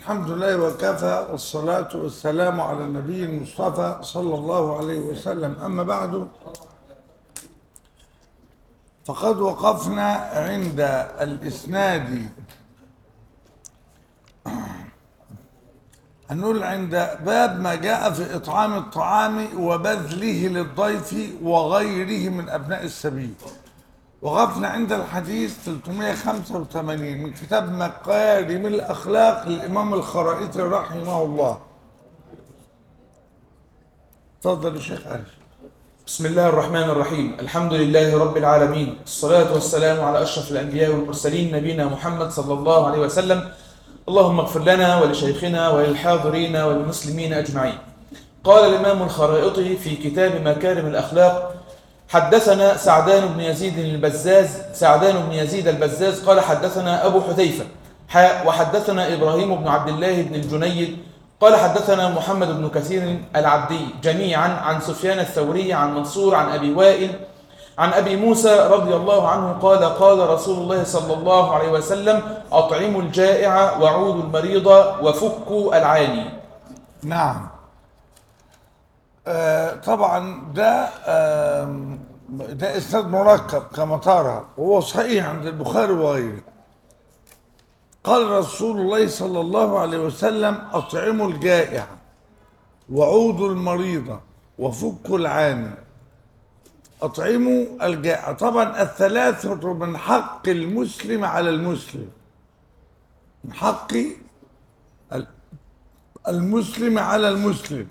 الحمد لله وكفى والصلاة والسلام على النبي المصطفى صلى الله عليه وسلم أما بعد فقد وقفنا عند الإسناد هنقول عند باب ما جاء في إطعام الطعام وبذله للضيف وغيره من أبناء السبيل وقفنا عند الحديث 385 من كتاب مكارم الأخلاق للإمام الخرائطي رحمه الله تفضل يا شيخ أنس بسم الله الرحمن الرحيم الحمد لله رب العالمين الصلاة والسلام على أشرف الأنبياء والمرسلين نبينا محمد صلى الله عليه وسلم اللهم اغفر لنا ولشيخنا وللحاضرين وللمسلمين أجمعين قال الإمام الخرائطي في كتاب مكارم الأخلاق حدثنا سعدان بن يزيد البزاز سعدان بن يزيد البزاز قال حدثنا أبو حذيفة حاء وحدثنا إبراهيم بن عبد الله بن الجنيد قال حدثنا محمد بن كثير العبدي جميعا عن سفيان الثوري عن منصور عن أبي وائل عن أبي موسى رضي الله عنه قال قال رسول الله صلى الله عليه وسلم أطعموا الجائع وعودوا المريض وفكوا العاني نعم آه طبعا ده آه ده اسناد مركب كما ترى وهو صحيح عند البخاري وغيره قال رسول الله صلى الله عليه وسلم اطعموا الجائع وعودوا المريض وفكوا العاني اطعموا الجائع طبعا الثلاثه من حق المسلم على المسلم من حق المسلم على المسلم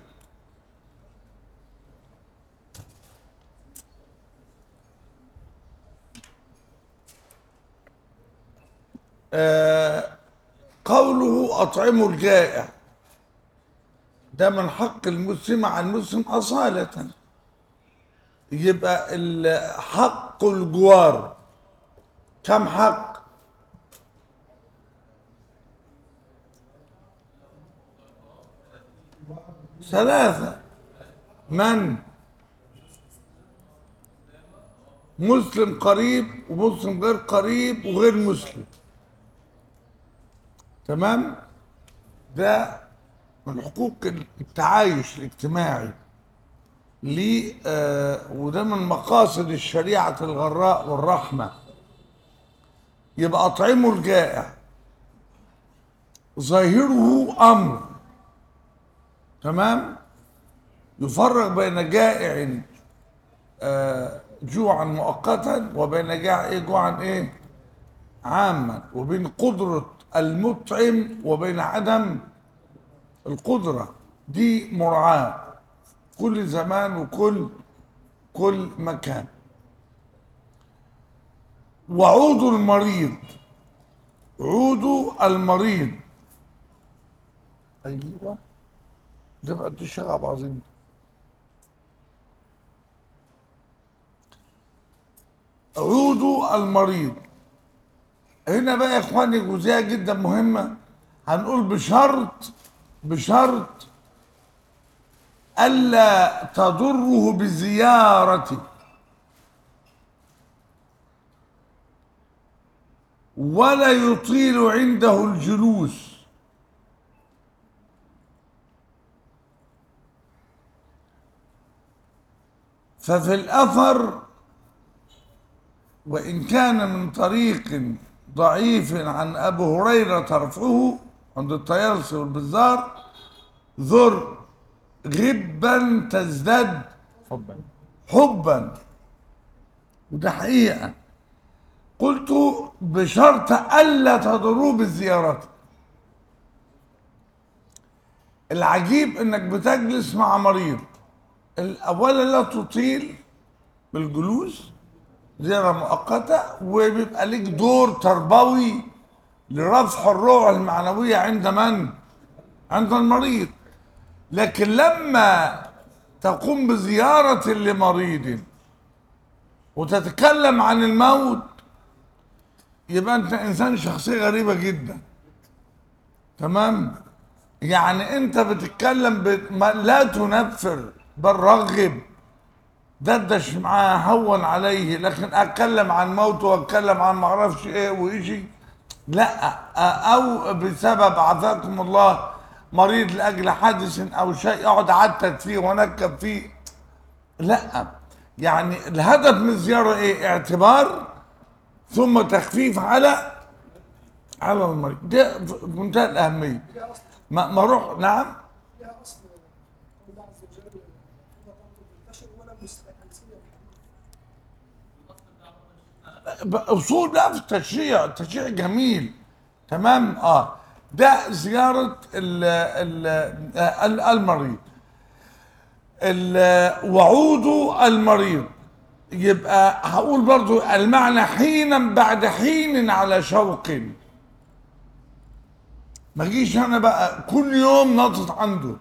آه قوله أطعموا الجائع ده من حق المسلم على المسلم أصالة يبقى حق الجوار كم حق ثلاثة من مسلم قريب ومسلم غير قريب وغير مسلم تمام ده من حقوق التعايش الاجتماعي ليه آه وده من مقاصد الشريعة الغراء والرحمة يبقى أطعموا الجائع ظاهره أمر تمام يفرق بين جائع آه جوعا مؤقتا وبين جائع إيه جوعا ايه عاما وبين قدرة المطعم وبين عدم القدرة دي مراعاة كل زمان وكل كل مكان وعودوا المريض عودوا المريض ايوه ده بقى دي شغب عظيم عودوا المريض هنا بقى يا اخواني جزئيه جدا مهمه هنقول بشرط بشرط الا تضره بزيارته ولا يطيل عنده الجلوس ففي الاثر وان كان من طريق ضعيف عن أبو هريرة رفعه عند الطيالسي والبزار ذر غبا تزداد حبا حبا وده حقيقة قلت بشرط ألا تضروه بالزيارات العجيب انك بتجلس مع مريض اولا لا تطيل بالجلوس زيارة مؤقتة وبيبقى ليك دور تربوي لرفع الروح المعنوية عند من؟ عند المريض لكن لما تقوم بزيارة لمريض وتتكلم عن الموت يبقى انت انسان شخصية غريبة جدا تمام يعني انت بتتكلم ب... لا تنفر بل رغب دردش معاه هون عليه لكن اتكلم عن موته واتكلم عن معرفش ايه ويجي لا او بسبب عافاكم الله مريض لاجل حادث او شيء اقعد اعتد فيه وانكب فيه لا يعني الهدف من الزياره ايه اعتبار ثم تخفيف على على المريض ده في منتهى الاهميه ما ما اروح نعم لها اصل الله عز وجل لا تنتشر ولا مستأنسية اصول بقى في التشريع التشريع جميل تمام اه ده زياره ال ال ال- المريض ال- وعود المريض يبقى هقول برضو المعنى حينا بعد حين على شوق ما جيش انا بقى كل يوم نطط عنده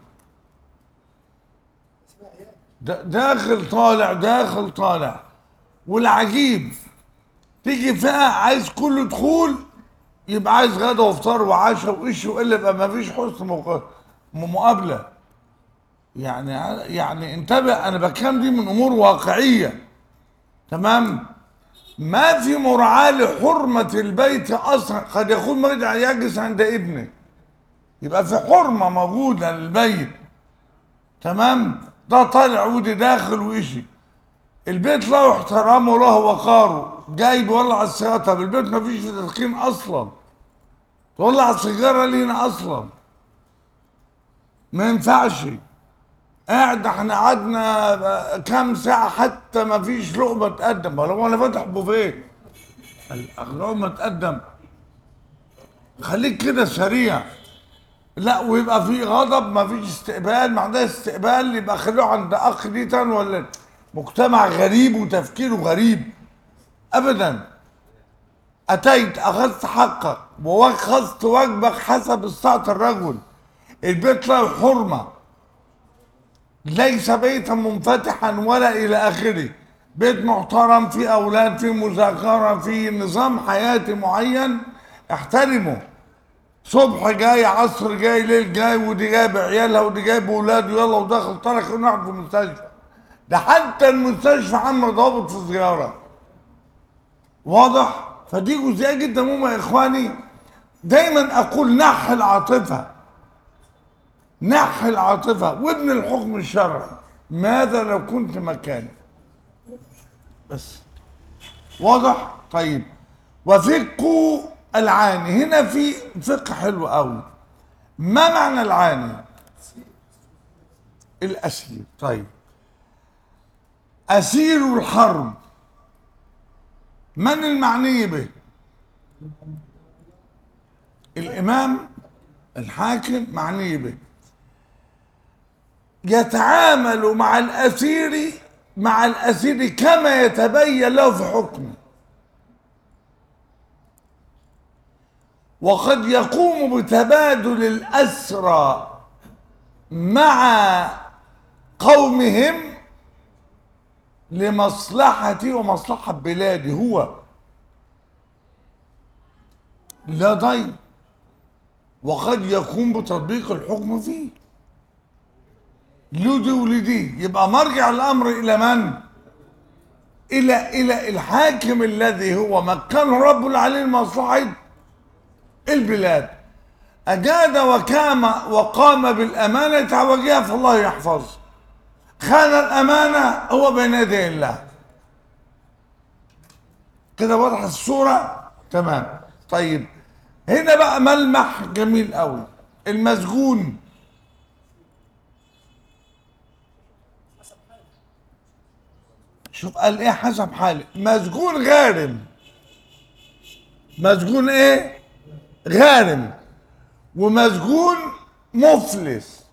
دا- داخل طالع داخل طالع والعجيب تيجي فئة عايز كل دخول يبقى عايز غدا وفطار وعشاء وإيش وإلا يبقى ما فيش حسن مق- م- مقابلة يعني يعني انتبه أنا بتكلم دي من أمور واقعية تمام ما في مراعاة لحرمة البيت أصلا قد يكون مرجع يجلس عند ابنه يبقى في حرمة موجودة للبيت تمام ده طالع ودي داخل وإشي البيت له احترامه وله وقاره جاي بيولع السيارة طب البيت ما فيش تدخين اصلا تولع السيجاره لينا اصلا ما ينفعش قاعد احنا قعدنا كام ساعة حتى ما فيش لقمة تقدم ولو انا فاتح بوفيه لقمة تقدم خليك كده سريع لا ويبقى في غضب ما فيش استقبال ما عندهاش استقبال يبقى خلوه عند اخ دي تاني ولا مجتمع غريب وتفكيره غريب ابدا اتيت اخذت حقك واخذت واجبك حسب استطاعة الرجل البيت له حرمه ليس بيتا منفتحا ولا الى اخره بيت محترم فيه اولاد فيه مذاكره فيه نظام حياتي معين احترمه صبح جاي عصر جاي ليل جاي ودي جاي بعيالها ودي جاي باولاده يلا وداخل طرق ونقعد في المستشفى ده حتى المستشفى عامله ضابط في زياره واضح فدي جزئيه جدا مهمه يا اخواني دايما اقول نح العاطفه نح العاطفه وابن الحكم الشرعي ماذا لو كنت مكاني بس واضح طيب وفقوا العاني هنا في فقه حلو قوي ما معنى العاني الاسير طيب اسير الحرب من المعني به الامام الحاكم معني به يتعامل مع الاسير مع الاسير كما يتبين له في حكمه وقد يقوم بتبادل الأسرى مع قومهم لمصلحتي ومصلحة بلادي هو لا ضير وقد يقوم بتطبيق الحكم فيه لدي ولدي يبقى مرجع الأمر إلى من؟ إلى إلى الحاكم الذي هو مكنه رب العالمين مصلحة البلاد أجاد وكام وقام بالأمانة وجاء فالله يحفظه خان الأمانة هو بين يدي الله كده واضح الصورة تمام طيب هنا بقى ملمح جميل قوي المسجون شوف قال ايه حسب حالي مسجون غارم مسجون ايه غارم ومسجون مفلس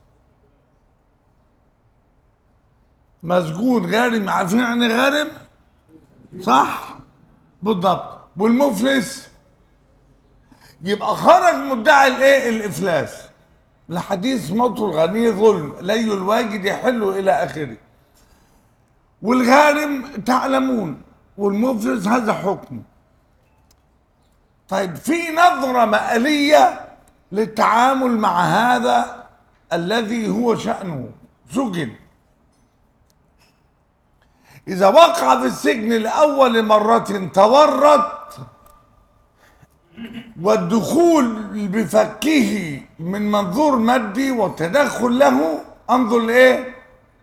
مسجون غارم عارفين يعني غارم صح بالضبط والمفلس يبقى خرج مدعي الايه الافلاس الحديث موت الغني ظلم لي الواجد يحل الى اخره والغارم تعلمون والمفلس هذا حكمه طيب في نظرة مآلية للتعامل مع هذا الذي هو شأنه سجن إذا وقع في السجن لأول مرة تورط والدخول بفكه من منظور مادي والتدخل له انظر لايه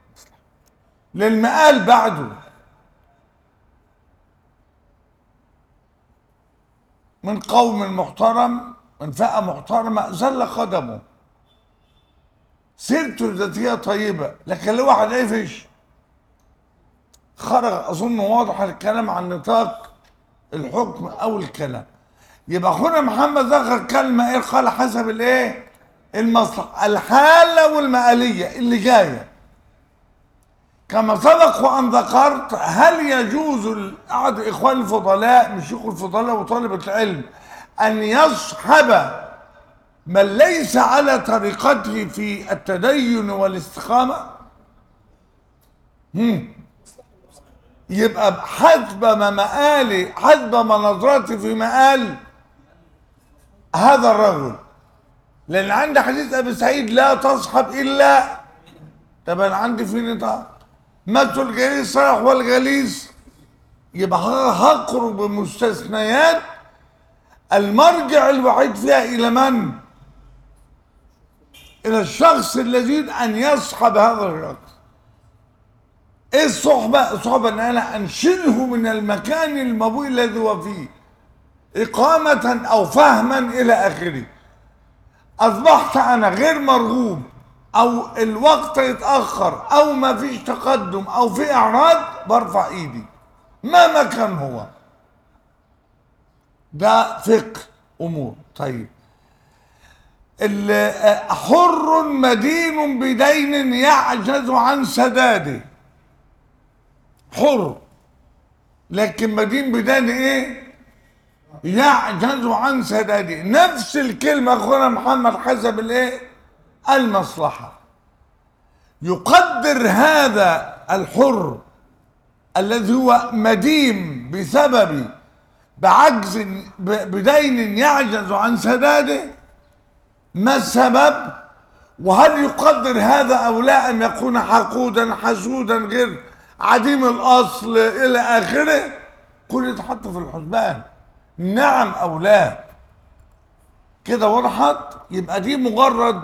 للمقال بعده من قوم محترم من فئة محترمة زل قدمه سيرته الذاتية طيبة لكن لو واحد عفش خرج أظن واضح الكلام عن نطاق الحكم أو الكلام يبقى أخونا محمد ذكر كلمة إيه قال حسب الإيه المصلحة الحالة والمآلية اللي جاية كما سبق وأن ذكرت هل يجوز أحد إخوان الفضلاء مش شيوخ الفضلاء وطالبة العلم أن يصحب من ليس على طريقته في التدين والاستقامة هم. يبقى حسب ما مآلي حسب ما نظرتي في مآل هذا الرجل لأن عندي حديث أبي سعيد لا تصحب إلا طب أنا عندي في نطاق مثل الجليس صالح والجليس يبقى هقرب بمستثنيات المرجع الوحيد فيها إلى من؟ إلى الشخص الذي يريد أن يصحب هذا الشخص ايه الصحبة؟ الصحبة ان انا انشله من المكان المبوء الذي هو فيه اقامة او فهما الى اخره اصبحت انا غير مرغوب او الوقت يتأخر او ما فيش تقدم او في اعراض برفع ايدي ما مكان هو ده فقه امور طيب ال- حر مدين بدين يعجز عن سداده حر لكن مدين بدين ايه يعجز عن سداده نفس الكلمة اخونا محمد حسب الايه المصلحة يقدر هذا الحر الذي هو مدين بسبب بعجز ب- بدين يعجز عن سداده ما السبب وهل يقدر هذا او لا ان يكون حقودا حسودا غير عديم الاصل الى اخره كل يتحط في الحسبان نعم او لا كده وضحت يبقى دي مجرد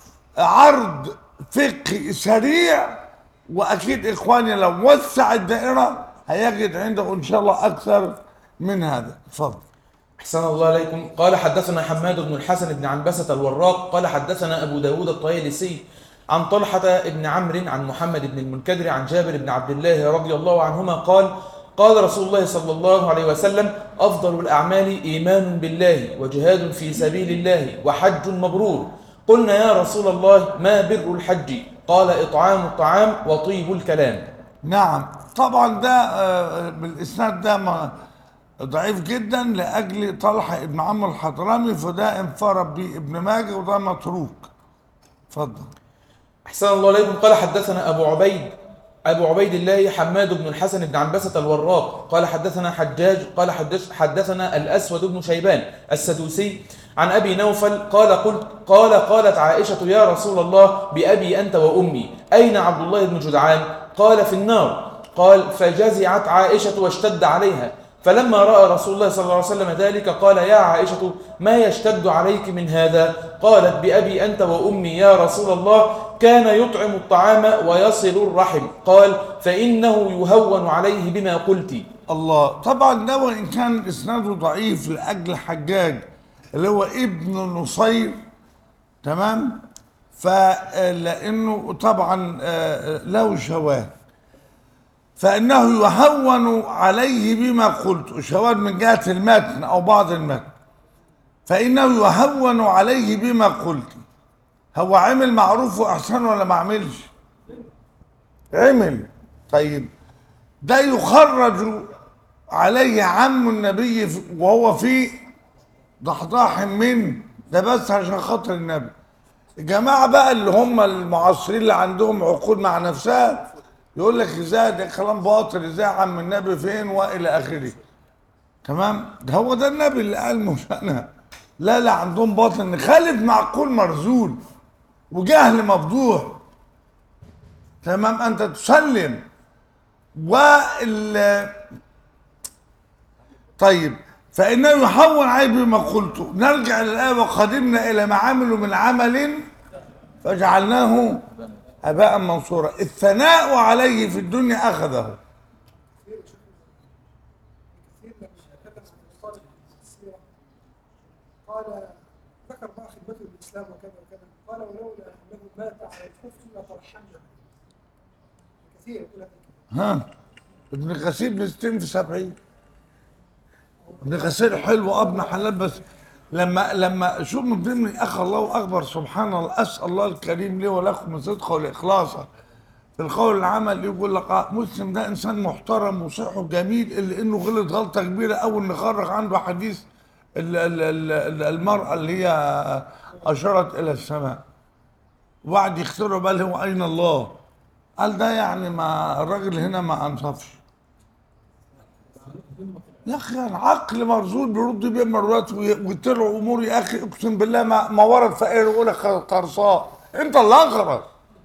عرض فقهي سريع واكيد اخواني لو وسع الدائره هيجد عنده ان شاء الله اكثر من هذا اتفضل أحسن الله عليكم قال حدثنا حماد بن الحسن بن عنبسة الوراق قال حدثنا أبو داود الطيالسي عن طلحة بن عمرو عن محمد بن المنكدر عن جابر بن عبد الله رضي الله عنهما قال قال رسول الله صلى الله عليه وسلم أفضل الأعمال إيمان بالله وجهاد في سبيل الله وحج مبرور قلنا يا رسول الله ما بر الحج قال إطعام الطعام وطيب الكلام نعم طبعا ده آه، بالاسناد ده ما- ضعيف جدا لاجل طلحه ابن عمرو الحضرمي فده انفرد به ابن ماجه وده متروك اتفضل أحسن الله عليكم قال حدثنا أبو عبيد أبو عبيد الله حماد بن الحسن بن عنبسة الوراق قال حدثنا حجاج قال حدث حدثنا الأسود بن شيبان السدوسي عن أبي نوفل قال قلت قال قالت عائشة يا رسول الله بأبي أنت وأمي أين عبد الله بن جدعان قال في النار قال فجزعت عائشة واشتد عليها فلما رأى رسول الله صلى الله عليه وسلم ذلك قال يا عائشة ما يشتد عليك من هذا قالت بأبي أنت وأمي يا رسول الله كان يطعم الطعام ويصل الرحم قال فإنه يهون عليه بما قلت الله طبعا ده وان كان اسناده ضعيف لاجل حجاج اللي هو ابن نصير تمام فلانه طبعا آه، له شواهد فانه يهون عليه بما قلت شواهد من جهه المتن او بعض المتن فانه يهون عليه بما قلت هو عمل معروف واحسن ولا ما عملش عمل طيب ده يخرج عليه عم النبي في- وهو في ضحضاح من ده بس عشان خاطر النبي الجماعة بقى اللي هم المعاصرين اللي عندهم عقول مع نفسها يقول لك ازاي ده كلام باطل ازاي عم النبي فين والى اخره تمام ده هو ده النبي اللي قال مش انا لا لا عندهم باطل نخالف معقول مرزول وجهل مفضوح تمام انت تسلم وال طيب فإنه يحول عليه بما قلت نرجع للآية وقدمنا إلى ما عملوا من عمل فجعلناه هباء منصورا الثناء عليه في الدنيا أخذه كثير لما تكلم عن الطالب في السيرة قال ذكر بقى خدمته للإسلام وكذا وكذا قال ولولا أنه مات على الكفر لترحمنا كثير يقول هذا الكلام. ها ابن كثير ب 60 في 70 ابن كثير حلو ابن حلال بس لما لما شوف من ضمن اخ الله اكبر سبحان الله اسال الله الكريم لي ولكم من صدقه والاخلاص في القول العمل يقول لك آه، مسلم ده انسان محترم وصحه جميل اللي انه غلط غلطه كبيره اول نخرج عنده حديث ال- ال- ال- ال- المراه اللي هي اشارت الى السماء وقعد يخترعوا بقى هو اين الله قال ده يعني ما الراجل هنا ما انصفش يا اخي العقل مرزول بيرد بيه مرات ويطلع امور يا اخي اقسم بالله ما, ما ورد فقير يقول لك قرصاء انت اللي اغرب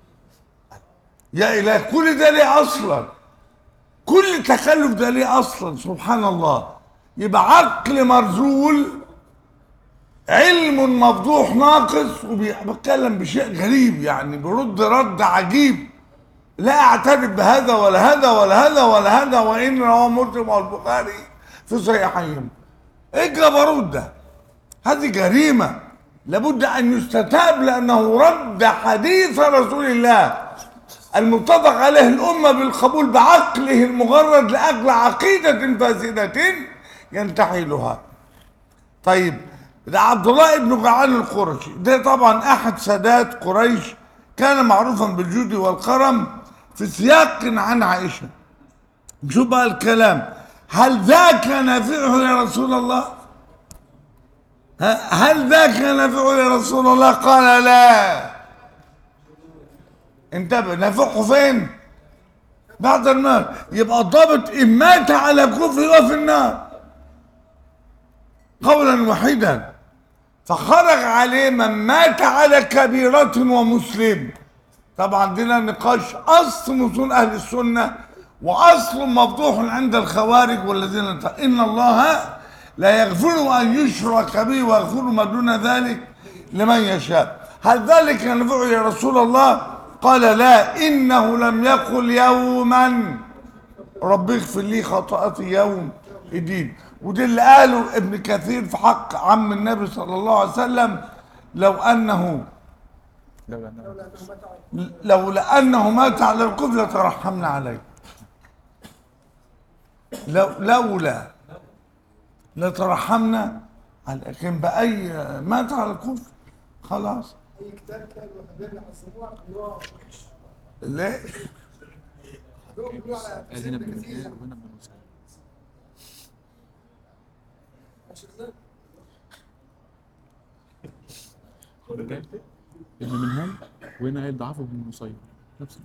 يا اله كل ده ليه اصلا كل تكلف ده ليه اصلا سبحان الله يبقى عقل مرزول علم مفضوح ناقص وبيتكلم بشيء غريب يعني بيرد رد عجيب لا اعترف بهذا ولا هذا ولا هذا ولا هذا وان رواه مسلم والبخاري في صحيحين ايه الجبروت ده هذه جريمه لابد ان يستتاب لانه رد حديث رسول الله المتفق عليه الامه بالقبول بعقله المجرد لاجل عقيده فاسده ينتحلها طيب ده عبد الله بن جعان القرشي ده طبعا احد سادات قريش كان معروفا بالجود والكرم في سياق عن عائشه شوف بقى الكلام هل ذاك نافعه يا رسول الله ه- هل ذاك نافعه يا رسول الله قال لا انتبه نافعه فين بعد النار يبقى الضابط ان مات على كفر هو في النار قولا واحدا فخرج عليه من مات على كبيرة ومسلم طبعا دينا نقاش اصل من اصول اهل السنه واصل مفضوح عند الخوارج والذين انت- ان الله لا يغفر ان يشرك به ويغفر ما دون ذلك لمن يشاء هل ذلك ينفع يا رسول الله قال لا انه لم يقل يوما رب اغفر لي خطأتي يوم الدين وده اللي قاله ابن كثير في حق عم النبي صلى الله عليه وسلم لو انه لولا أنه لولا أنه مات على لولا انه مات على الكفر لترحمنا عليه لو لولا لترحمنا عليه لكن باي مات على الكفر خلاص أي كتاب كان وهابين عظموها قالوها وحش ليه دول بيقولوا على أذن تفسير ابن كثير كثير وهنا ابن مسلم ماشي ازاي؟ خد بالك ابن منهل وهنا قايل ضعفه ابن المصيب نفس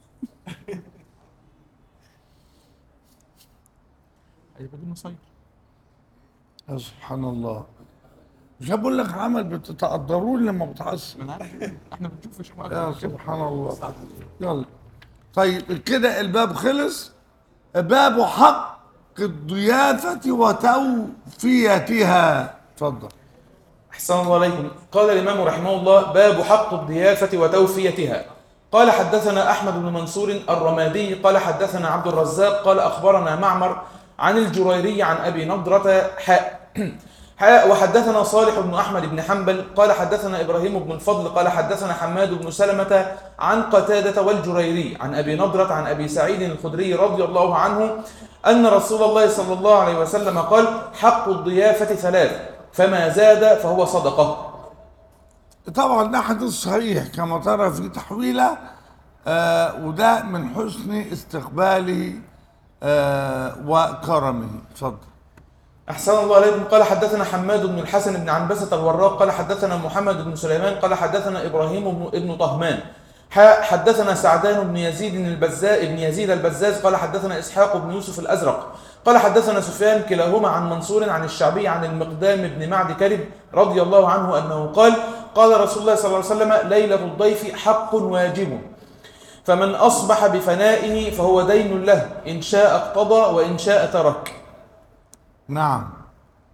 هيبقى ابن المصيب يا سبحان الله مش بقول لك عمل بتتقدرون لما بتعصب ما انا عارف احنا ما بنشوفش يا سبحان الله يلا طيب كده الباب خلص باب حق الضيافة وتوفيتها اتفضل أحسن الله عليكم قال الإمام رحمه الله باب حق الضيافة وتوفيتها قال حدثنا أحمد بن منصور الرمادي قال حدثنا عبد الرزاق قال أخبرنا معمر عن الجريري عن أبي نضرة حاء حاء وحدثنا صالح بن أحمد بن حنبل قال حدثنا إبراهيم بن الفضل قال حدثنا حماد بن سلمة عن قتادة والجريري عن أبي نضرة عن أبي سعيد الخدري رضي الله عنه أن رسول الله صلى الله عليه وسلم قال حق الضيافة ثلاث فما زاد فهو صدقة طبعا ده حديث صحيح كما ترى في تحويله آه وده من حسن استقباله آه وكرمه اتفضل أحسن الله عليكم قال حدثنا حماد بن الحسن بن عنبسة الوراق قال حدثنا محمد بن سليمان قال حدثنا إبراهيم بن ابن طهمان ح- حدثنا سعدان بن يزيد البزاء بن يزيد البزاز قال حدثنا إسحاق بن يوسف الأزرق قال حدثنا سفيان كلاهما عن منصور عن الشعبي عن المقدام بن معد كرب رضي الله عنه أنه قال قال رسول الله صلى الله عليه وسلم ليلة الضيف حق واجب فمن أصبح بفنائه فهو دين له إن شاء اقتضى وإن شاء ترك نعم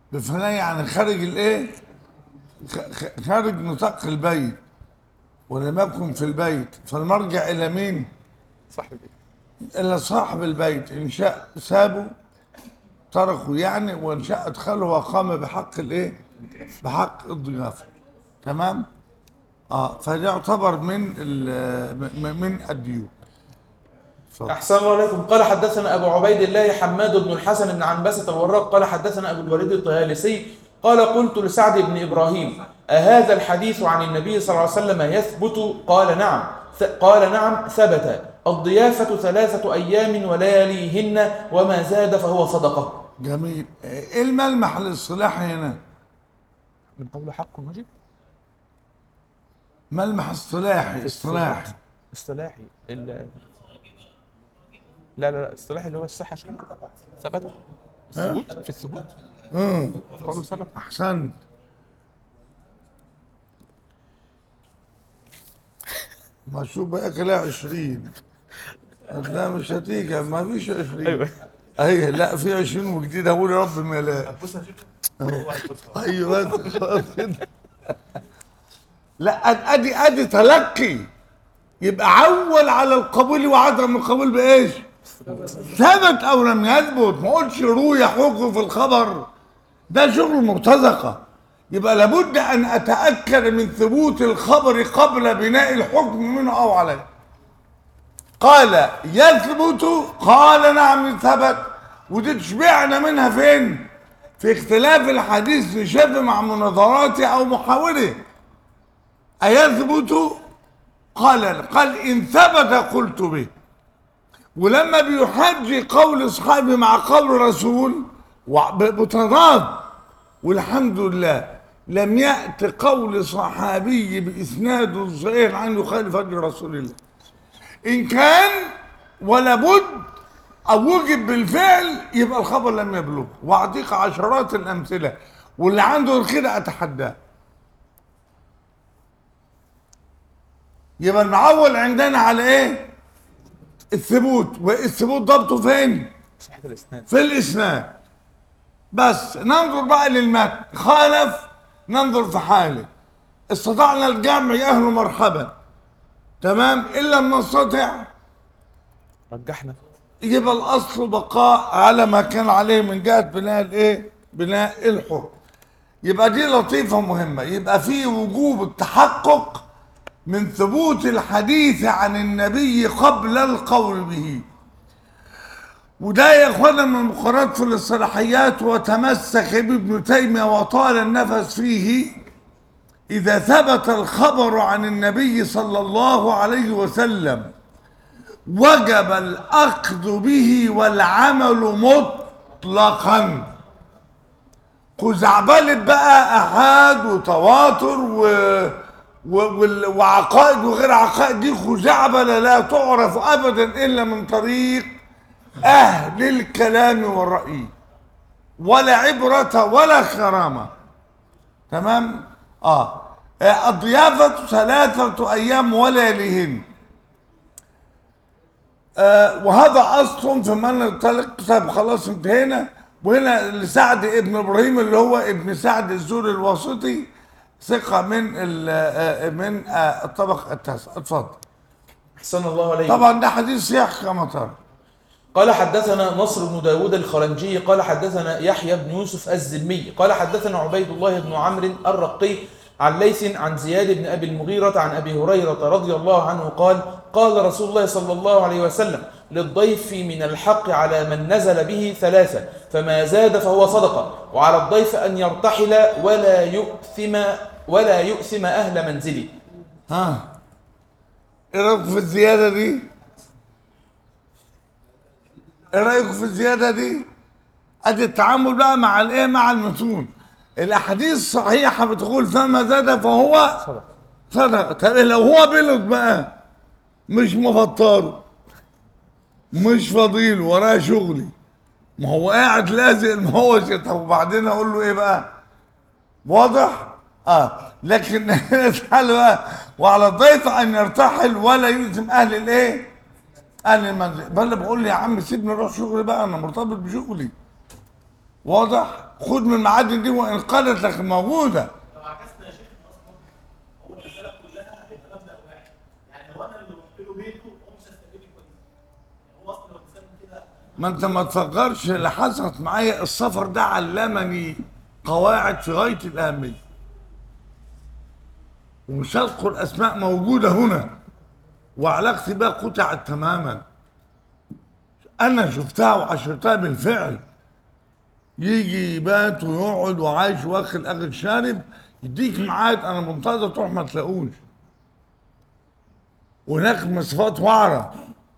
بفناء يعني خارج الايه خ- خ- خارج نطاق البيت ولم يكن في البيت فالمرجع الى مين صح كده الا صاحب البيت ان شاء سابه تركه يعني وان شاء ادخله وقام بحق الايه بحق الضيافه تمام اه فده يعتبر من ال- م- من الديون اتفضل. أحسن الله عليكم قال حدثنا أبو عبيد الله حماد بن الحسن بن عنبسة الوراق قال حدثنا أبو الوليد الطيالسي قال قلت لسعد بن إبراهيم أهذا الحديث عن النبي صلى الله عليه وسلم يثبت قال نعم ث- قال نعم ثبت الضيافة ثلاثة أيام ولياليهن وما زاد فهو صدقة جميل ايه الملمح الاصطلاحي هنا من قول حق واجب ملمح اصطلاحي اصطلاحي اصطلاحي ال لا لا لا اصطلاحي اللي هو الصحة شيء ثبت الثبوت في الثبوت امم قول سبب احسنت ما شو بقى لا 20 لا مش هتيجي ما فيش 20 ايوه اي لا في 20 وجديد هقول يا رب ما لا ايوه بس خلاص كده لا أد- ادي ادي تلقي يبقى عول على القبول وعدم القبول بايش؟ ثبت او لم يثبت ما قلتش روي حكم في الخبر ده شغل مرتزقه يبقى لابد ان اتاكد من ثبوت الخبر قبل بناء الحكم منه او عليه قال يثبت قال نعم ثبت ودي تشبعنا منها فين في اختلاف الحديث لشبه مع مناظراته او محاوله ايثبت قال قال ان ثبت قلت به ولما بيحجي قول اصحابه مع قول رسول وع- ب- بتضاد والحمد لله لم يأت قول صحابي بإسناد صحيح عنه يخالف هدي رسول الله إن كان ولا بد أو وجب بالفعل يبقى الخبر لم يبلغ وأعطيك عشرات الأمثلة واللي عنده كده أتحداه يبقى المعول عندنا على إيه؟ الثبوت والثبوت ضبطه فين؟ صحة الاسناد في الإسناد بس ننظر بقى للمتن خالف ننظر في حاله استطعنا الجمع يا أهل مرحبا تمام إن لم نستطع رجحنا يبقى الأصل بقاء على ما كان عليه من جهة بناء الإيه؟ بناء الحكم يبقى دي لطيفة مهمة يبقى في وجوب التحقق من ثبوت الحديث عن النبي قبل القول به وده يا اخوانا من المقررات في الاصطلاحيات وتمسك به ابن تيميه وطال النفس فيه اذا ثبت الخبر عن النبي صلى الله عليه وسلم وجب الاخذ به والعمل مطلقا خزعبلة بقى احاد وتواتر و... و... وال- وعقائد وغير عقائد دي خزعبلة لا تعرف ابدا الا من طريق أهل الكلام والرأي ولا عبرة ولا كرامة تمام آه آه، الضيافة ثلاثة أيام ولياليهن آه وهذا أصل في من الطلق طب خلاص انتهينا وهنا لسعد ابن إبراهيم اللي هو ابن سعد الزوري الواسطي ثقة من ال- آه، من آه، الطبق التاسع اتفضل أحسن الله عليكم طبعا ده حديث صحيح كما ترى قال حدثنا نصر بن داود الخرنجي قال حدثنا يحيى بن يوسف الزمي قال حدثنا عبيد الله بن عمرو الرقي عن ليث عن زياد بن أبي المغيرة عن أبي هريرة رضي الله عنه قال قال رسول الله صلى الله عليه وسلم للضيف من الحق على من نزل به ثلاثة فما زاد فهو صدقة وعلى الضيف أن يرتحل ولا يؤثم ولا يؤثم أهل منزله ها ايه رايكم في الزياده دي ايه رايكم في الزياده دي ادي التعامل بقى مع الايه مع المتون الاحاديث الصحيحه بتقول فما زاد فهو صدق صدق طب لو هو بلط بقى مش مفطره مش فضيل وراه شغلي ما هو قاعد لازق ما هو طب وبعدين اقول له ايه بقى واضح اه لكن الحل بقى وعلى الضيف ان يرتحل ولا يلزم اهل الايه اهل المنزل بل بقول لي يا عم سيبني اروح شغلي بقى انا مرتبط بشغلي واضح خد من المعادن دي وان قالت لك موجوده ما انت ما تفكرش اللي حصلت معايا السفر ده علمني قواعد في غايه الاهميه ومش هذكر اسماء موجوده هنا وعلاقتي بها قطعت تماما انا شفتها وعشرتها بالفعل يجي يبات ويقعد وعايش واكل اكل شارب يديك ميعاد انا منتظر تروح ما تلاقوش وهناك مسافات وعره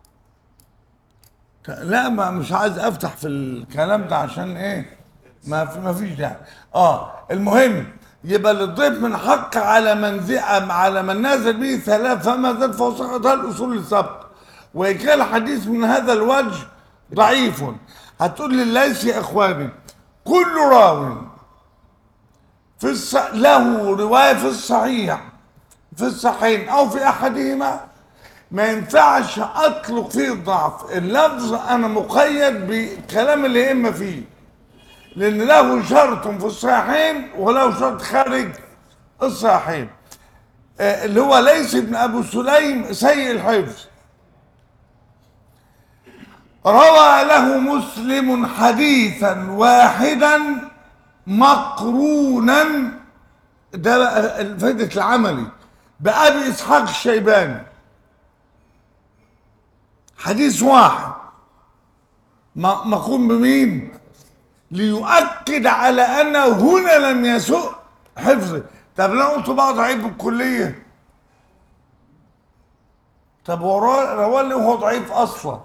لا ما مش عايز افتح في الكلام ده عشان ايه ما في ما فيش داعي اه المهم يبقى للضيف من حق على من زعم على من نازل به ثلاث فما زاد فوسقطها الاصول السبق وان كان الحديث من هذا الوجه ضعيف هتقول لي ليس يا اخواني كل راو في الص... له روايه في الصحيح في الصحيحين او في احدهما ما ينفعش اطلق فيه الضعف اللفظ انا مقيد بكلام الائمه فيه لان له شرط في الصحيحين وله شرط خارج الصحيحين آه، اللي هو ليس ابن ابو سليم سيء الحفظ روى له مسلم حديثا واحدا مقرونا ده بقى الفائدة العملي بأبي إسحاق الشيباني حديث واحد م- مقوم بمين ليؤكد على أنه هنا لم يسوء حفظه طب لو قلت بقى ضعيف بالكلية طب وراه رواه اللي هو ضعيف أصلا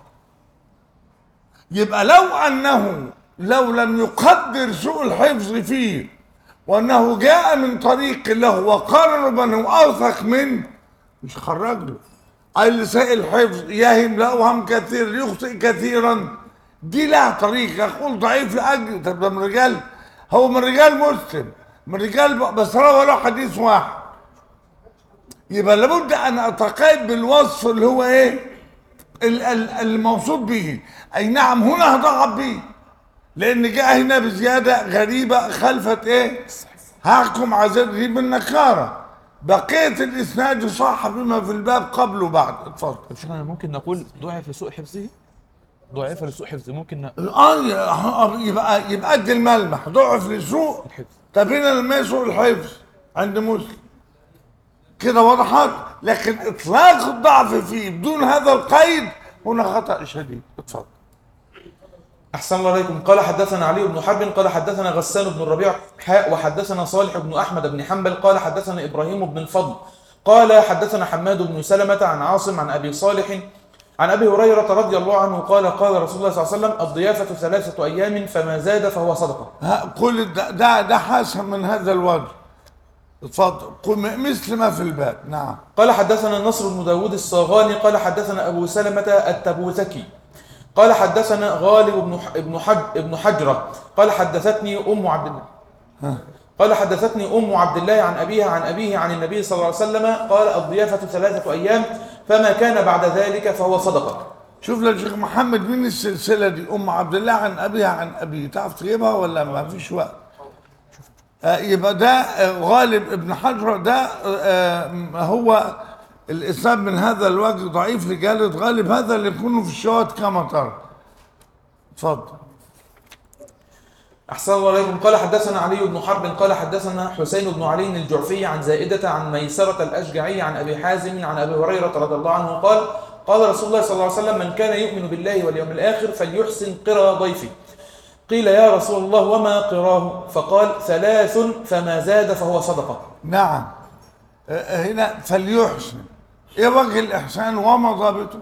يبقى لو أنه لو لم يقدر سوء الحفظ فيه وأنه جاء من طريق له وقرر بأنه أوثق منه مش خرج له قال سائل الحفظ يهم لا وهم كثير يخطئ كثيرا دي لها طريق يقول ضعيف لأجل طب ده من رجال هو من رجال مسلم من رجال ب- بس روى له حديث واحد يبقى لابد ان اتقيد بالوصف اللي هو ايه ال- ال- الموصوف به اي نعم هنا هضعف به لان جاء هنا بزياده غريبه خلفت ايه هحكم على زيادة دي بالنكاره بقيه الاسناد صح بما في الباب قبل وبعد اتفضل طب شيخنا ممكن نقول ضعف لسوء حفظه ضعف لسوء حفظه ممكن ن... اه يبقى يبقى قد الملمح ضعف لسوء الحفظ. طب هنا لما يسوء الحفظ عند مسلم كده وضحت لكن اطلاق الضعف فيه بدون هذا القيد هنا خطا شديد اتفضل أحسن الله عليكم قال حدثنا علي بن حرب قال حدثنا غسان بن الربيع حاء وحدثنا صالح بن أحمد بن حنبل قال حدثنا إبراهيم بن الفضل قال حدثنا حماد بن سلمة عن عاصم عن أبي صالح عن أبي هريرة رضي الله عنه قال قال رسول الله صلى الله عليه وسلم الضيافة ثلاثة أيام فما زاد فهو صدقة ها كل ده ده, ده حسن من هذا الوجه اتفضل قل مثل ما في الباب نعم قال حدثنا النصر بن داود الصاغاني قال حدثنا أبو سلمة التبوذكي قال حدثنا غالب بن ح- ابن حج ابن حجرة قال حدثتني أم عبد الله قال حدثتني أم عبد الله عن أبيها عن أبيه عن النبي صلى الله عليه وسلم قال الضيافة ثلاثة أيام فما كان بعد ذلك فهو صدقة شوف لك شيخ محمد مين السلسله دي ام عبد الله عن ابيها عن ابيه تعرف تجيبها ولا ما فيش وقت آه، يبقى ده آه، غالب ابن حجر ده آه، آه، هو الاسناد من هذا الوجه ضعيف لجالة غالب هذا اللي يكون في الشواهد كما ترى اتفضل أحسن الله عليكم قال حدثنا علي بن حرب قال حدثنا حسين بن علي الجعفي عن زائدة عن ميسرة الأشجعي عن أبي حازم عن أبي هريرة رضي الله عنه قال قال رسول الله صلى الله عليه وسلم من كان يؤمن بالله واليوم الآخر فليحسن قرى ضيفه قيل يا رسول الله وما قراه فقال ثلاث فما زاد فهو صدقة نعم آه، هنا فليحسن ايه وجه الاحسان وما ضابطه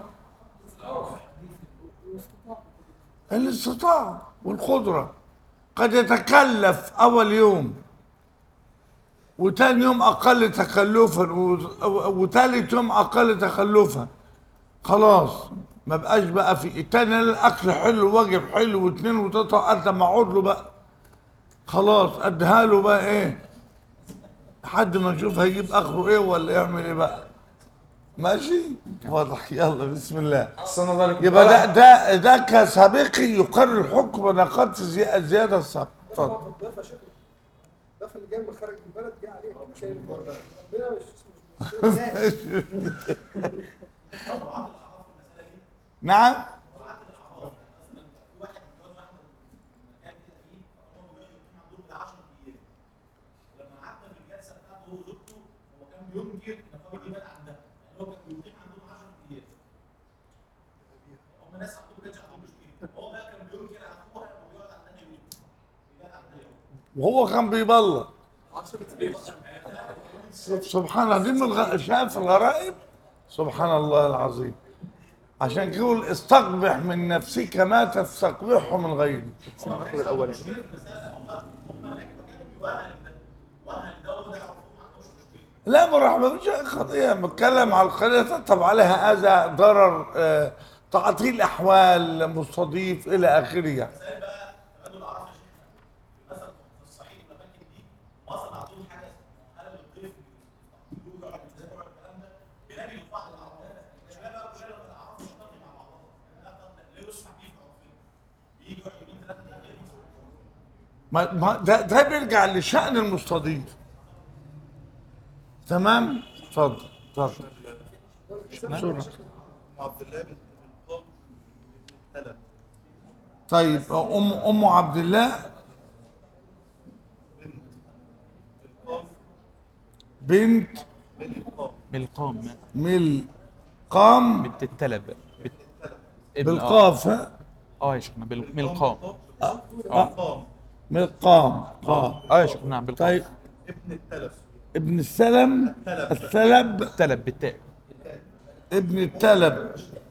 الاستطاعة والقدرة قد يتكلف أول يوم وتاني يوم أقل تكلفا و- وتالت يوم أقل تكلفا خلاص ما بقاش بقى في التاني الأكل حلو واجب حلو واتنين وتلاتة أنت معود له بقى خلاص أديها له بقى إيه لحد ما نشوف هيجيب آخره إيه ولا يعمل إيه بقى ماشي واضح يلا بسم الله أحسن الله عليكم يبقى قال- ده ده ده كسابقي يقرر الحكم نقاط زي- زياده السبق اتفضل الضيافه شكله الضيافه اللي جاي من خارج البلد جه عليه مش شايف ربنا مش مش- نعم وهو كان بيبلغ سبحان الله دي من الغ... شايف الغرائب سبحان الله العظيم عشان كده يقول استقبح من نفسك ما تستقبحه من غيرك الاول لا مرحبا مش قضية بتكلم على القضية ترتب عليها أذى ضرر آه، تعطيل أحوال مستضيف إلى آخره يعني. ما ما ده ده بيرجع لشأن المستضيف تمام اتفضل اتفضل بسرعة. عبد الله بن القاسم بن تلب طيب ام ام عبد الله بنت بالقام ملقام بنت التلب بت... ابن- بالقاف ها؟ اه يا شيخنا بال- بالقام قام ملقام قام اه يا شيخنا نعم بالقام طيب ابن التلف ابن السلم الثلب التلب بالتاء ابن التلب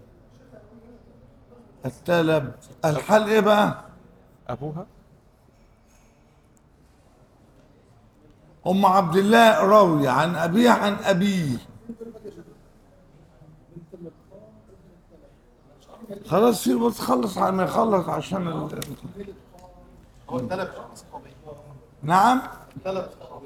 التلب الحل ايه بقى؟ ابوها ام عبد الله راوية عن ابيه عن ابيه خلاص سير بس خلص على ما يخلص عشان ال... هو التلف صحابي نعم التلف صحابي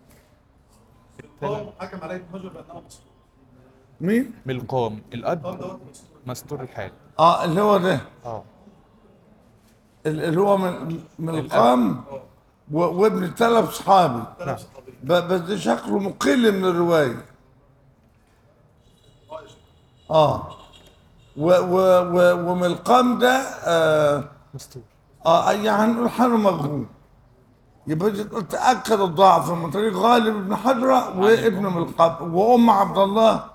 قام حكم عليه بحجر بانها مسلم مين؟ بالقام قام الاب دوت مسلم مستور الحال اه اللي هو ده اه ال- اللي هو من من القام و- وابن التلب صحابي تلف صحابي ب- بس ده شكله مقل من الرواية اه و و و وملقام ده آه مستور اه يعني نقول حاله مغروم يبقى تأكد الضعف من طريق غالب بن حجرة وابن ملقام وأم عبد الله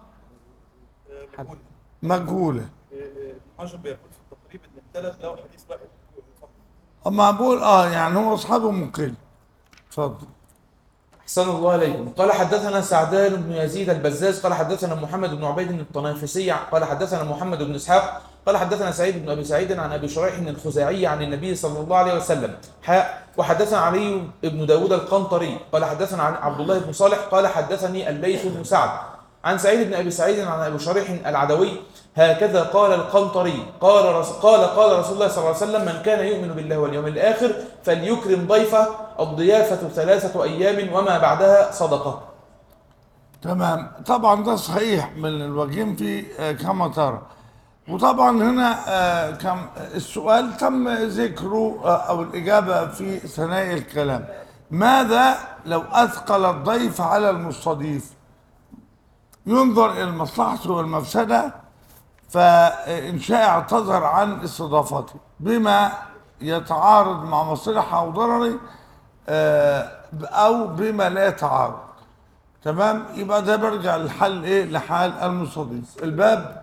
مجهولة حجر بيقول في التقريب ان التلف له حديث واحد أما بقول اه يعني هو أصحابه مقل اتفضل أحسن الله عليكم قال حدثنا سعدان بن يزيد البزاز قال حدثنا محمد بن عبيد الطنافسي قال حدثنا محمد بن إسحاق قال حدثنا سعيد بن أبي سعيد عن أبي شريح الخزاعي عن النبي صلى الله عليه وسلم حاء وحدثنا علي بن داود القنطري قال حدثنا عن عبد الله بن صالح قال حدثني الليث بن سعد عن سعيد بن أبي سعيد عن أبي شريح العدوي هكذا قال القنطري قال رس قال قال رسول الله صلى الله عليه وسلم من كان يؤمن بالله واليوم الآخر فليكرم ضيفه الضيافة ثلاثة أيام وما بعدها صدقة تمام طبعا ده صحيح من الوجهين في آه، كما ترى وطبعا هنا آه، كم السؤال تم ذكره آه، او الاجابه في ثنايا الكلام ماذا لو اثقل الضيف على المستضيف ينظر الى المصلحه والمفسده فان شاء اعتذر عن استضافته بما يتعارض مع مصلحه او ضرر آه، او بما لا يتعارض تمام يبقى ده برجع للحل ايه لحال المستضيف الباب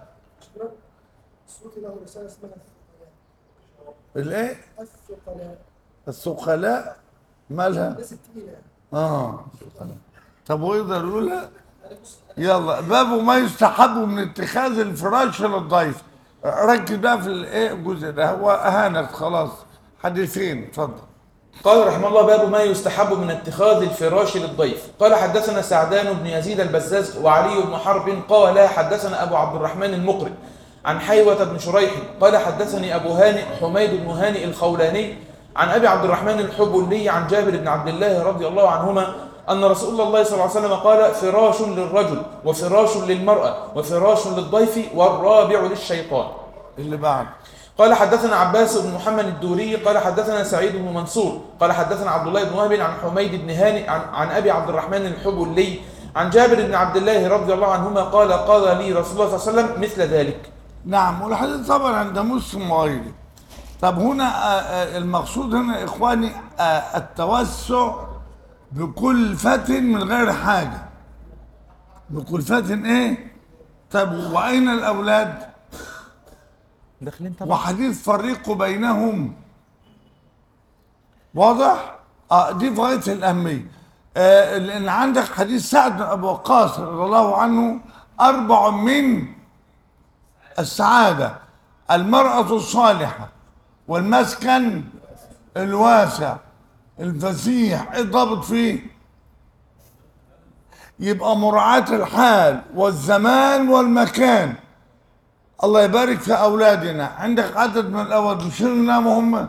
الصوت له رساله اسمها الثقلاء الايه الثقلاء الثقلاء مالها الناس الثقيله يعني اه طب ويقدر يقولها يلا باب ما يستحب من اتخاذ الفراش للضيف ركز بقى في الايه الجزء ده هو اهانت خلاص حديثين اتفضل قال رحمه الله باب ما يستحب من اتخاذ الفراش للضيف قال حدثنا سعدان بن يزيد البزاز وعلي بن حرب قال حدثنا أبو عبد الرحمن المقري عن حيوة بن شريح قال حدثني أبو هانئ حميد بن هانئ الخولاني عن أبي عبد الرحمن الحبلي عن جابر بن عبد الله رضي الله عنهما أن رسول الله صلى الله عليه وسلم قال فراش للرجل وفراش للمرأة وفراش للضيف والرابع للشيطان اللي بعد قال حدثنا عباس بن محمد الدوري قال حدثنا سعيد بن منصور قال حدثنا عبد الله بن وهب عن حميد بن هاني عن, عن ابي عبد الرحمن الحبلي عن جابر بن عبد الله رضي الله عنهما قال قال لي رسول الله صلى الله عليه وسلم مثل ذلك نعم والحديث طبعا عند مسلم وغيره طب هنا آه، آه، المقصود هنا يا اخواني آه، التوسع بكلفة من غير حاجة بكلفة ايه طب واين الاولاد داخلين طبعا وحديث فرقوا بينهم واضح اه دي في غايه الاهميه آه لان عندك حديث سعد بن ابي وقاص رضي الله عنه اربع من السعاده المراه الصالحه والمسكن الواسع الفسيح ايه الضابط فيه يبقى مراعاة الحال والزمان والمكان الله يبارك في أولادنا عندك عدد من الأولاد مش يناموا هم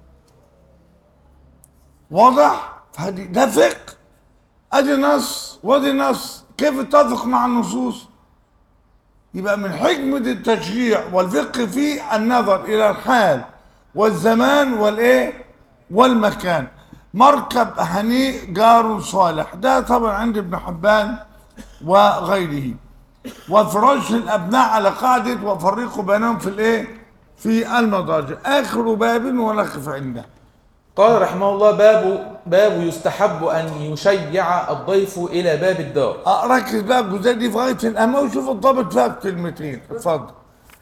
واضح فهدي ده فقه ادي نص وادي نص كيف اتفق مع النصوص يبقى من حكمة التشريع والفقه فيه النظر إلى الحال والزمان والإيه والمكان مركب هنيء جار صالح ده طبعا عند ابن حبان وغيره وفراش الأبناء على قاعدة وفرقوا بينهم في الإيه في المضاجع آخر باب ونقف عنده قال رحمه الله باب باب يستحب ان يشيع الضيف الى باب الدار آه، ركز بقى الجزئيه دي في غايه الاهميه وشوف الضابط فيها بكلمتين اتفضل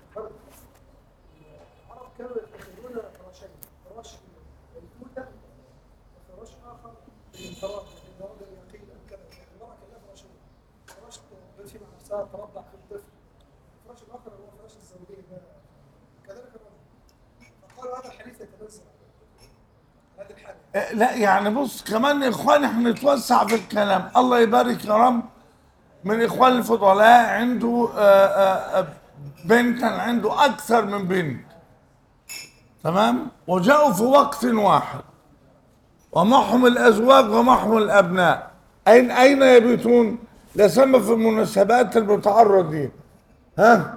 العرب كانوا يتخذون فراشين فراش الكوته وفراش اخر للفراش لكن هذا يقيل ام كذا يعني المراه كان لها فراشين فراش تمشي مع نفسها ترضع في الطفل الفراش الاخر هو فراش الزوجيه ده كذلك الرجل فقالوا هذا الحديث يتنزل هذه الحاله آه، لا يعني بص كمان يا اخوان احنا نتوسع في الكلام الله يبارك يا رب من اخوان الفضلاء عنده آه، آه، آه، بنت كان عنده اكثر من بنت تمام وجاءوا في وقت واحد ومعهم الازواج ومعهم الابناء اين اين يبيتون لا سيما في المناسبات المتعرض دي ها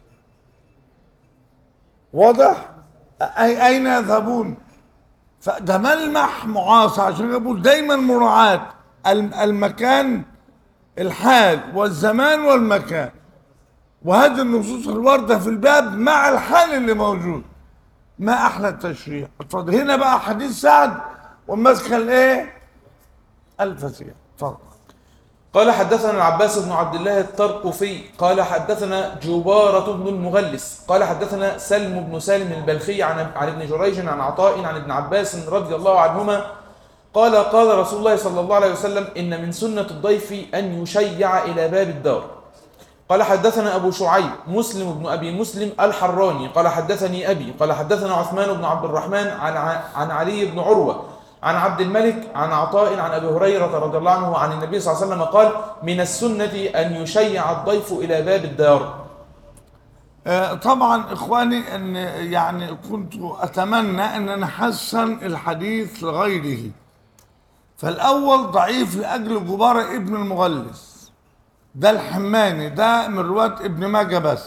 واضح أي أين يذهبون فده ملمح معاصر عشان يقول دايما مراعاة الم- المكان الحال والزمان والمكان وهذه النصوص الواردة في الباب مع الحال اللي موجود ما أحلى التشريع اتفضل هنا بقى حديث سعد والمسكن الايه الفسيح اتفضل قال حدثنا العباس بن عبد الله الطرقفي قال حدثنا جبارة بن المغلس قال حدثنا سلم بن سالم البلخي عن عن ابن جريج عن عطاء عن ابن عباس رضي الله عنهما قال قال رسول الله صلى الله عليه وسلم إن من سنة الضيف أن يشيع إلى باب الدار قال حدثنا أبو شعيب مسلم بن أبي مسلم الحراني قال حدثني أبي قال حدثنا عثمان بن عبد الرحمن عن عن علي بن عروة عن عبد الملك عن عطاء عن أبي هريرة رضي الله عنه عن النبي صلى الله عليه وسلم قال من السنة أن يشيع الضيف إلى باب الدار آه، طبعا اخواني ان يعني كنت اتمنى ان نحسن الحديث لغيره فالاول ضعيف لاجل جبارة ابن المغلس ده الحماني ده من رواة ابن ماجه بس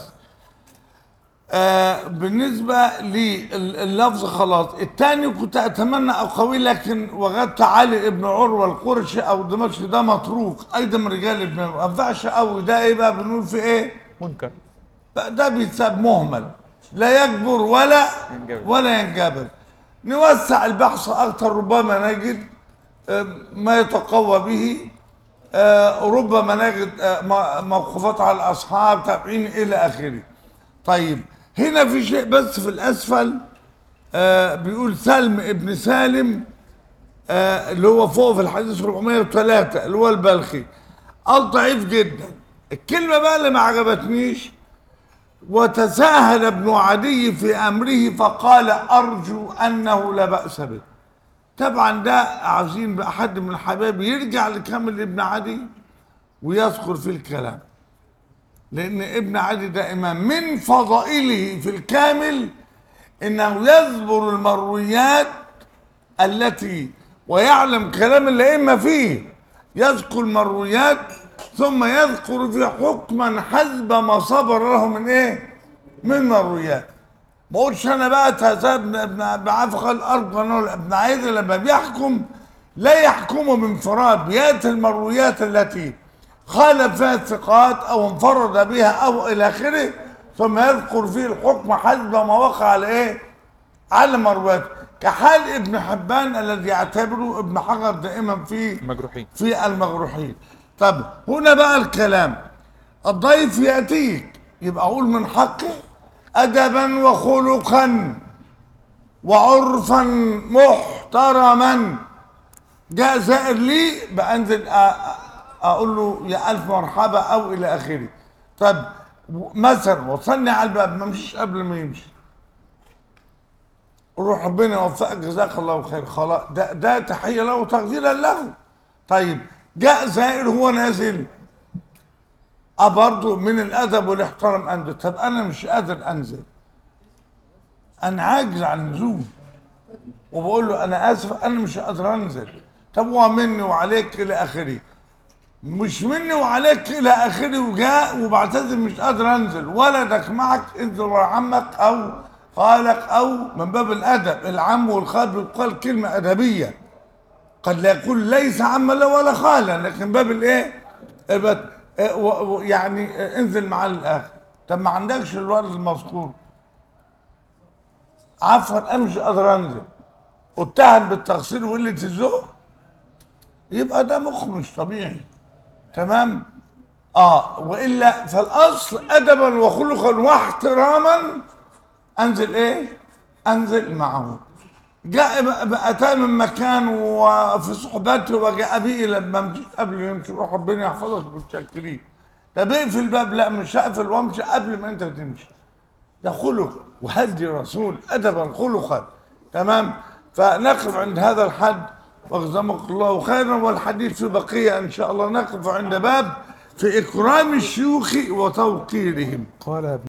آه بالنسبة لللفظ خلاص الثاني كنت اتمنى اقوي لكن وجدت علي ابن عروة القرشي او دمشق ده متروك ايضا من رجال ابن ما ينفعش قوي ده ايه بقى بنقول في ايه منكر ده بيتساب مهمل لا يكبر ولا ينجبر. ولا ينجبر نوسع البحث اكثر ربما نجد آه، ما يتقوى به آه، ربما نجد آه، م- موقفات على الاصحاب تابعين الى اخره طيب هنا في شيء بس في الاسفل آه، بيقول سلم ابن سالم آه، اللي هو فوق في الحديث 403 اللي هو البلخي قال ضعيف جدا الكلمه بقى اللي ما عجبتنيش وتساهل ابن عدي في امره فقال ارجو انه لا باس به طبعا ده عايزين بقى حد من الحبايب يرجع لكامل ابن عدي ويذكر في الكلام لان ابن عدي ده امام من فضائله في الكامل انه يذبر المرويات التي ويعلم كلام الائمه فيه يذكر المرويات ثم يذكر في حكما حسب ما صبر له من ايه من مرويات ما اقولش انا بقى تهذب ابن بعفق الارض ونقول ابن عيد لما بيحكم لا يحكم بانفراد بياتي المرويات التي خالف فيها الثقات او انفرد بها او الى اخره ثم يذكر فيه الحكم حسب ما وقع على ايه؟ على مروياته كحال ابن حبان الذي يعتبره ابن حجر دائما في مجروحين في المجروحين طب هنا بقى الكلام الضيف يأتيك يبقى أقول من حقه أدبا وخلقا وعرفا محترما جاء زائر لي بأنزل أ- أ- أقول له يا ألف مرحبا أو إلى آخره طب و- مثلا وصلني على الباب ما مشيش قبل ما يمشي روح ربنا يوفقك جزاك الله خير خلاص ده ده تحيه له وتقديرا له طيب جاء زائر هو نازل اه برضه من الادب والاحترام انزل طب انا مش قادر انزل انا عاجز عن النزول وبقول له انا اسف انا مش قادر انزل طب هو مني وعليك الى اخره مش مني وعليك الى اخره وجاء وبعتذر مش قادر انزل ولدك معك انزل ورا عمك او خالك او من باب الادب العم والخال بيقال كلمه ادبيه قد لا يكون ليس عما له ولا خالا لكن باب الايه؟ البت- آه، و- و- يعني آه، انزل معاه للاخر طب ما عندكش الولد المذكور عفوا انا مش قادر انزل اتهم بالتقصير وقله الذوق يبقى ده مخ مش طبيعي تمام اه والا فالاصل ادبا وخلقا واحتراما انزل ايه انزل معه جاء بقى- اتى من مكان وفي صحبته وجاء به لما مشيت قبل ما يمشي روح ربنا يحفظك بالشاكرين طب اقفل الباب لا مش هقفل وامشي قبل ما انت تمشي ده خلق وهدي رسول ادبا خلقا تمام فنقف عند هذا الحد واجزمك الله خيرا والحديث في بقيه ان شاء الله نقف عند باب في اكرام الشيوخ وتوقيرهم قال